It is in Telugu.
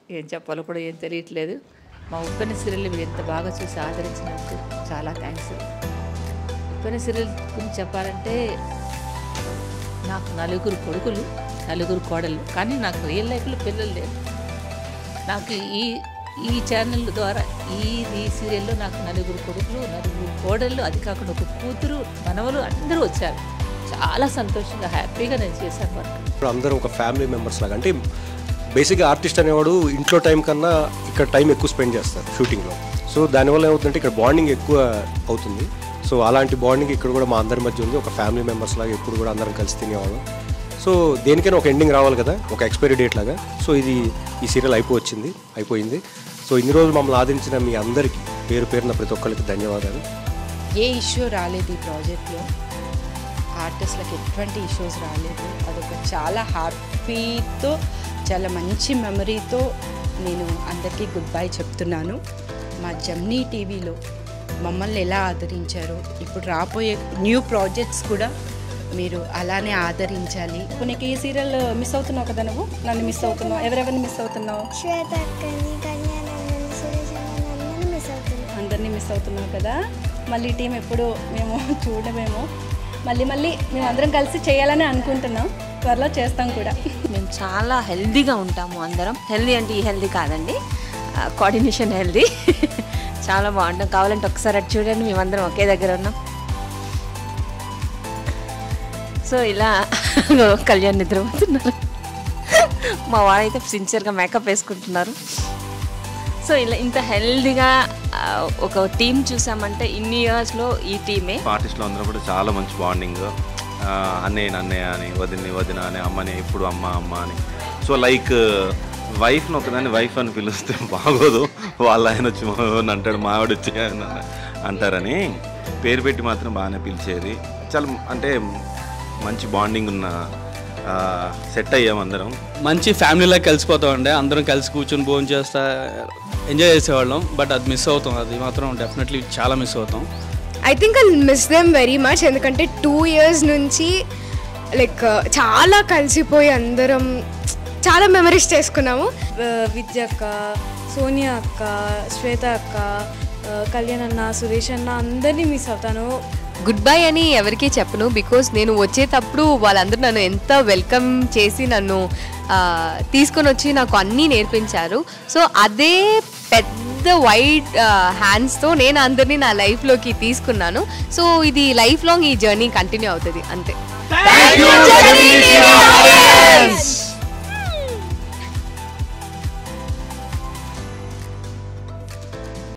ఏం చెప్పాలో కూడా ఏం తెలియట్లేదు మా ఉప్పెన సీరియల్ మీరు ఎంత బాగా చూసి ఆదరించినందుకు చాలా థ్యాంక్స్ ఉప్పెన సీరియల్ గురించి చెప్పాలంటే నాకు నలుగురు కొడుకులు నలుగురు కోడలు కానీ నాకు రియల్ లైఫ్లో పిల్లలు లేరు నాకు ఈ ఈ ఛానల్ ద్వారా ఈ ఈ సీరియల్లో నాకు నలుగురు కొడుకులు నలుగురు కోడళ్ళు అది కాకుండా ఒక కూతురు మనవలు అందరూ వచ్చారు చాలా సంతోషంగా హ్యాపీగా నేను చేశాను వర్క్ ఇప్పుడు అందరం ఒక ఫ్యామిలీ మెంబర్స్ లాగా అంటే బేసిక్గా ఆర్టిస్ట్ అనేవాడు ఇంట్లో టైం కన్నా ఇక్కడ టైం ఎక్కువ స్పెండ్ చేస్తారు షూటింగ్లో సో దానివల్ల ఏమవుతుందంటే ఇక్కడ బాండింగ్ ఎక్కువ అవుతుంది సో అలాంటి బాండింగ్ ఇక్కడ కూడా మా అందరి మధ్య ఉంది ఒక ఫ్యామిలీ మెంబర్స్ లాగా ఎప్పుడు కూడా అందరం కలిసి తినేవాళ్ళం సో దేనికైనా ఒక ఎండింగ్ రావాలి కదా ఒక ఎక్స్పైరీ డేట్ లాగా సో ఇది ఈ సీరియల్ అయిపోవచ్చింది అయిపోయింది సో ఇన్ని రోజులు మమ్మల్ని ఆదరించిన మీ అందరికీ పేరు పేరున ప్రతి ఒక్కరికి ధన్యవాదాలు ఏ ఇష్యూ రాలేదు ఈ ప్రాజెక్ట్లో ఆర్టిస్ట్లకు ఎటువంటి ఇష్యూస్ రాలేదు అదొక చాలా హ్యాపీతో చాలా మంచి మెమరీతో నేను అందరికీ గుడ్ బై చెప్తున్నాను మా జమ్నీ టీవీలో మమ్మల్ని ఎలా ఆదరించారో ఇప్పుడు రాబోయే న్యూ ప్రాజెక్ట్స్ కూడా మీరు అలానే ఆదరించాలి ఇప్పుడు నీకు ఈ సీరియల్ మిస్ అవుతున్నావు కదా నువ్వు నన్ను మిస్ అవుతున్నావు ఎవరెవరిని మిస్ అవుతున్నావు శ్వేత అక్కని కళ్యాణ్ సురేష్ అందరినీ మిస్ అవుతుంది అందరినీ మిస్ అవుతున్నావు కదా మళ్ళీ టీం ఎప్పుడు మేము చూడమేమో మళ్ళీ మళ్ళీ మేము అందరం కలిసి చేయాలని అనుకుంటున్నాం త్వరలో చేస్తాం కూడా మేము చాలా హెల్దీగా ఉంటాము అందరం హెల్దీ అంటే ఈ హెల్దీ కాదండి కోఆర్డినేషన్ హెల్దీ చాలా బాగుంటాం కావాలంటే ఒకసారి అటు చూడండి మేమందరం ఒకే దగ్గర ఉన్నాం సో ఇలా కళ్యాణ్ నిద్రపోతున్నారు మా వారైతే సిన్సియర్గా మేకప్ వేసుకుంటున్నారు సో ఇలా ఇంత హెల్దీగా ఒక టీం చూసామంటే ఇన్ని ఇయర్స్లో ఈ టీమే ఆర్టిస్టులు అందరూ కూడా చాలా మంచి బాండింగ్ అన్నయ్య అన్నయ్య అని వదిని వదిన అని అమ్మని ఎప్పుడు అమ్మ అమ్మ అని సో లైక్ వైఫ్ని ఒకదాన్ని వైఫ్ అని పిలిస్తే బాగోదు వాళ్ళ ఆయన వచ్చి "మావోడిని అంటాడు మావిడ వచ్చి ఆయన అంటారని పేరు పెట్టి మాత్రం బాగానే పిలిచేది చాలా అంటే మంచి బాండింగ్ ఉన్న సెట్ అయ్యాం అందరం మంచి ఫ్యామిలీలా కలిసిపోతాం అండి అందరం కలిసి కూర్చొని భోజనం చేస్తా ఎంజాయ్ చేసేవాళ్ళం బట్ అది మిస్ అవుతాం అది మాత్రం డెఫినెట్లీ చాలా మిస్ అవుతాం I think I miss them very much ఎందుకంటే టూ ఇయర్స్ నుంచి లైక్ చాలా కలిసిపోయి అందరం చాలా మెమరీస్ చేసుకున్నాము విద్య అక్క సోనియా అక్క శ్వేత అక్క ఆ, కళ్యాణ్ అన్న సురేష్ అన్న అందరినీ మిస్ అవుతాను గుడ్ బై అని ఎవరికీ చెప్పను బికాస్ నేను వచ్చేటప్పుడు వాళ్ళందరూ నన్ను ఎంత వెల్కమ్ చేసి నన్ను ఆ, తీసుకొని వచ్చి నాకు అన్నీ నేర్పించారు సో అదే పెద్ద వైడ్ హ్యాండ్స్తో నేను అందరినీ నా లైఫ్లోకి తీసుకున్నాను సో ఇది లైఫ్ లాంగ్ ఈ జర్నీ కంటిన్యూ అవుతుంది అంతే